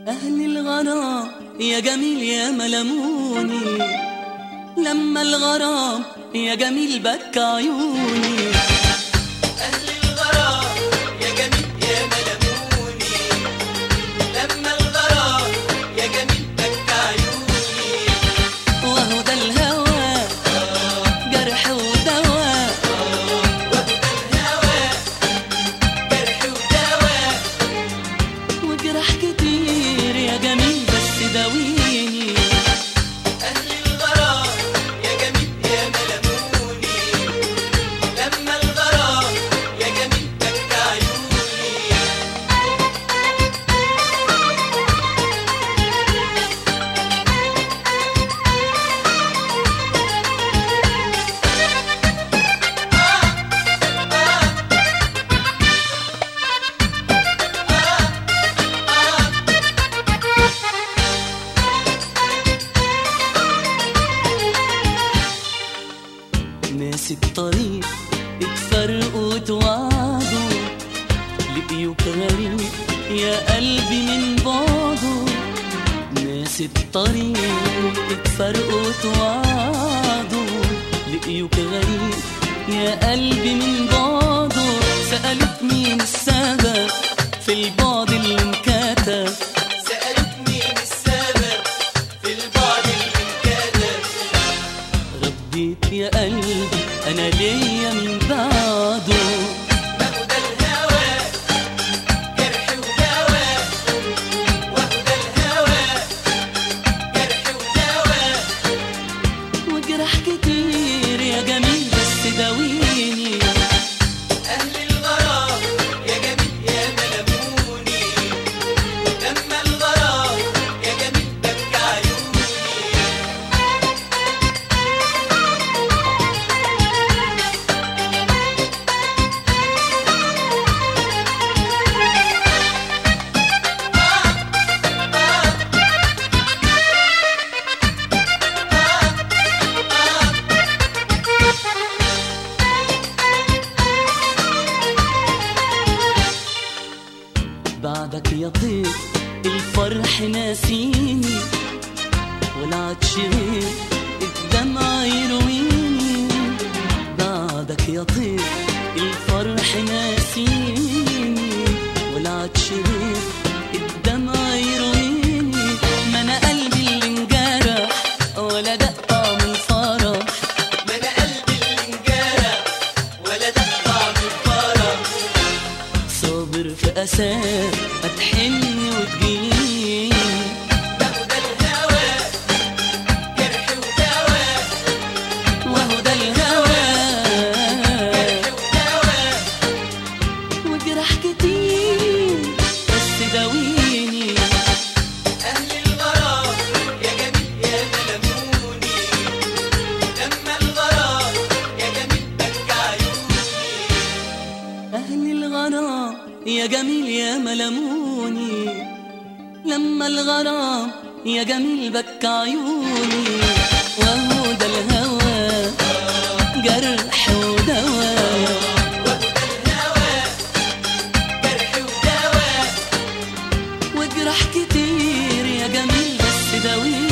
أهل الغرام يا جميل يا ملموني لما الغرام يا جميل بكى عيوني أهل الغرام يا جميل يا ملموني لما الغرام يا جميل بكى عيوني وهو ده الهوى جرح ودواء وهدى الهوى جرح ودواء وجرح كتير يا جميل بس داويني أهل الغرام يا جميل يا ملموني لما الغرام يا جميل بكى عيوني ناس الطريق اتفرقوا وتوعدوا لقيوك غريب يا قلبي من بعده ناس الطريق اتفرقوا وتوعدوا لقيوك غريب يا قلبي من بعده سألوك مين السبب في البعد اللي انكتب سألت مين السبب في البعد المنكدر رديت يا قلبي انا ليا من بعده وهدى الهوى جرح ودواء وهدى الهوى جرح ودواء وجرح كتير يا جميل بس داويني أهل الغرام يا جميل يا ملموني لما الغرام يا جميل بكى عيوني بعدك يا طير الفرح ناسيني ولا عادش غير الدمع يرويني بعدك يا طير الفرح ناسيني ولا عادش غير الدمع يرويني ما انا قلبي اللي انجرح ولا دق طعم الفرح ما انا قلبي اللي انجرح ولا ده طعم الفرح صابر في أساه هتحن وتجيني وهدى الهوى جرح ودواء وهو ده الهوى جرح ودواء وجرح كتير بس داويني أهل الغرام يا جميل يا ملموني لما الغرام يا جميل بكى عيوني أهل الغرام يا جميل يا ملموني لما الغرام يا جميل بكى عيوني وهو ده الهوى جرح ودواء وهدى الهوى جرح ودواء وجرح كتير يا جميل بس داويني